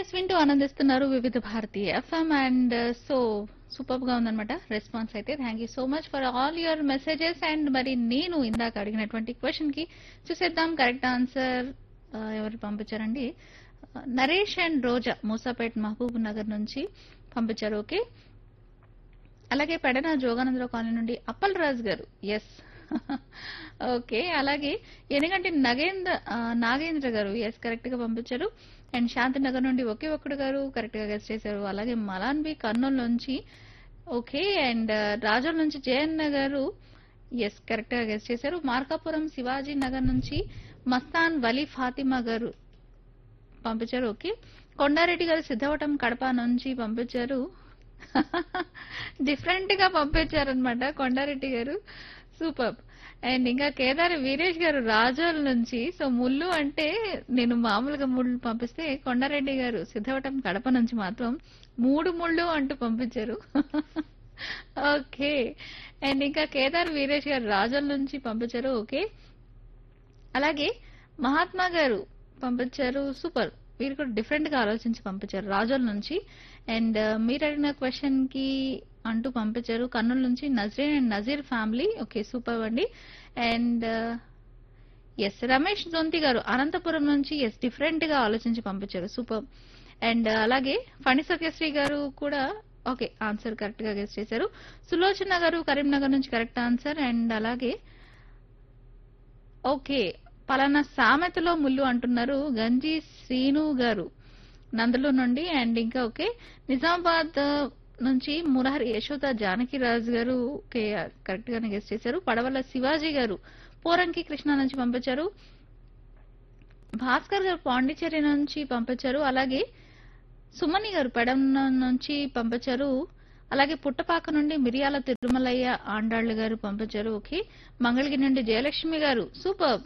yes వింటూ ఆనందిస్తున్నారు Vividh Bharati FM and so super గా ఉందన్నమాట రెస్పాన్స్ అయితే thank you so much for all your messages and మరి నేను ఇందాక అడిగినటువంటి క్వశ్చన్ కి చూసేద్దాం కరెక్ట్ ఆన్సర్ ఎవరు పంపించారండి ఆ, నరేష్ అండ్ రోజా మూసాపేట్ మహబూబ్ నగర్ నుంచి పంపించారు ఓకే అలాగే పెడన జోగానందరావు కాలనీ నుండి అప్పల్ రాజు గారు ఎస్ ఓకే అలాగే ఎనగంటి నగేంద్ర ఆ, నాగేంద్ర గారు ఎస్ కరెక్ట్ గా పంపించారు అండ్ శాంతినగర్ నుండి ఒకే ఒక్కడు గారు కరెక్ట్ గా గెస్ట్ చేశారు అలాగే మలాన్బి కర్నూలు నుంచి ఓకే అండ్ రాజోల్ నుంచి జయన్న గారు ఎస్ కరెక్ట్ గా గెస్ట్ చేశారు మార్కాపురం శివాజీ నగర్ నుంచి మస్తాన్ వలీ ఫాతిమా గారు పంపించారు ఓకే కొండారెడ్డి గారు సిద్ధవటం కడప నుంచి పంపించారు డిఫరెంట్ గా పంపించారనమాట కొండారెడ్డి గారు సూపర్ అండ్ ఇంకా కేదారి వీరేష్ గారు రాజోల్ నుంచి సో ముళ్ళు అంటే నేను మామూలుగా ముళ్ళు పంపిస్తే కొండారెడ్డి గారు సిద్ధవటం కడప నుంచి మాత్రం మూడు ముళ్ళు అంటూ పంపించారు ఓకే అండ్ ఇంకా కేదార్ వీరేష్ గారు రాజోల్ నుంచి పంపించారు ఓకే అలాగే మహాత్మా గారు పంపించారు సూపర్ వీరు కూడా డిఫరెంట్ గా ఆలోచించి పంపించారు రాజోల్ నుంచి అండ్ మీరు అడిగిన క్వశ్చన్ కి అంటూ పంపించారు కర్నూలు నుంచి Nazreen and Nazeer family okay super అండి అండ్ ఎస్ రమేష్ దొంతి గారు అనంతపురం నుంచి ఎస్ డిఫరెంట్ గా ఆలోచించి పంపించారు సూపర్ అండ్ అలాగే ఫణి సత్యశ్రీ గారు కూడా ఓకే ఆన్సర్ కరెక్ట్ గా గెస్ట్ చేశారు సులోచన గారు కరీంనగర్ నుంచి కరెక్ట్ ఆన్సర్ అండ్ అలాగే ఓకే పలానా సామెతలో ముళ్ళు అంటున్నారు గంజి శ్రీను గారు నందలు నుండి అండ్ ఇంకా ఓకే నిజామాబాద్ నుంచి మురహరి యశోద జానకిరాజు గారు ఓకే కరెక్ట్ గానే గెస్ట్ చేశారు పడవల శివాజీ గారు పోరంకి కృష్ణ నుంచి పంపించారు భాస్కర్ గారు పాండిచేరి నుంచి పంపించారు అలాగే సుమని గారు పెడం నుంచి పంపించారు అలాగే పుట్టపాక నుండి మిరియాల తిరుమలయ్య ఆండాళ్లు గారు పంపించారు ఓకే మంగళగిరి నుండి జయలక్ష్మి గారు సూపర్